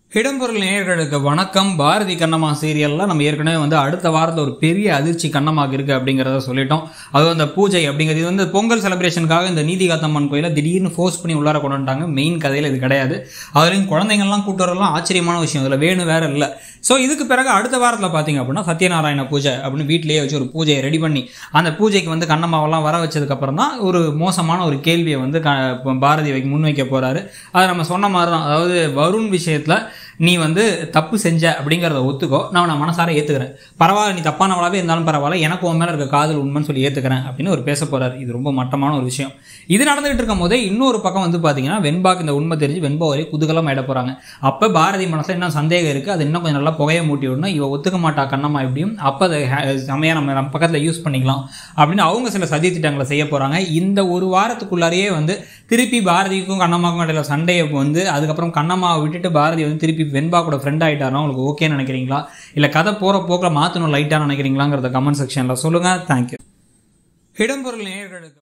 இடம்பொருள் நேயர்களுக்கு வணக்கம் பாரதி கண்ணம்மா சீரியல்லாம் நம்ம ஏற்கனவே வந்து அடுத்த வாரத்தில் ஒரு பெரிய அதிர்ச்சி கண்ணம்மாக்கு இருக்குது அப்படிங்கிறத சொல்லிட்டோம் அதுவும் அந்த பூஜை அப்படிங்கிறது இது வந்து பொங்கல் செலிப்ரேஷனுக்காக இந்த நீதிகாத்தம்மன் கோயிலை திடீர்னு ஃபோர்ஸ் பண்ணி உள்ளார கொண்டு வந்துட்டாங்க மெயின் கதையில் இது கிடையாது அதுலேயும் குழந்தைங்கள்லாம் கூட்டு வரலாம் ஆச்சரியமான விஷயம் இதில் வேணும் வேற இல்லை ஸோ இதுக்கு பிறகு அடுத்த வாரத்தில் பார்த்தீங்க அப்படின்னா சத்யநாராயண பூஜை அப்படின்னு வீட்டிலேயே வச்சு ஒரு பூஜையை ரெடி பண்ணி அந்த பூஜைக்கு வந்து கண்ணம்மாவெல்லாம் வர வச்சதுக்கப்புறம் தான் ஒரு மோசமான ஒரு கேள்வியை வந்து க பாரதி வைக்க முன்வைக்க போகிறாரு அதை நம்ம சொன்ன மாதிரி தான் அதாவது வருண் விஷயத்தில் நீ வந்து தப்பு செஞ்ச அப்படிங்கிறத ஒத்துக்கோ நான் நான் மனசார ஏற்றுக்கிறேன் பரவாயில்ல நீ தப்பானவளாவே இருந்தாலும் பரவாயில்ல எனக்கு உன் மேலே இருக்க காதல் உண்மைன்னு சொல்லி ஏற்றுக்கிறேன் அப்படின்னு ஒரு பேச போகிறார் இது ரொம்ப மட்டமான ஒரு விஷயம் இது நடந்துகிட்டு இருக்கும் போதே இன்னொரு பக்கம் வந்து பார்த்தீங்கன்னா வெண்பாக்கு இந்த உண்மை தெரிஞ்சு வெண்பா ஒரே குதூகலம் ஆயிட போகிறாங்க அப்போ பாரதி மனசில் என்ன சந்தேகம் இருக்குது அது இன்னும் கொஞ்சம் நல்லா புகைய மூட்டி விடணும் இவ ஒத்துக்க மாட்டா கண்ணம்மா எப்படியும் அப்போ அதை செமையாக நம்ம நம்ம பக்கத்தில் யூஸ் பண்ணிக்கலாம் அப்படின்னு அவங்க சில சதி திட்டங்களை செய்ய போகிறாங்க இந்த ஒரு வாரத்துக்குள்ளாரையே வந்து திருப்பி பாரதிக்கும் கண்ணம்மாக்கும் இடையில சண்டையை வந்து அதுக்கப்புறம் கண்ணம்மாவை விட்டுட்டு பாரதி வந்து திருப்பி வெண்பா கூட ஃப்ரெண்ட் ஆகிட்டாருன்னா உங்களுக்கு ஓகே நினைக்கிறீங்களா இல்லை கதை போகிற போக்கில் மாற்றணும் லைட்டாக நினைக்கிறீங்களாங்கிறத கமெண்ட் செக்ஷனில் சொல்லுங்கள் தேங்க்யூ இடம்பொருள் நேயர்களுக்கு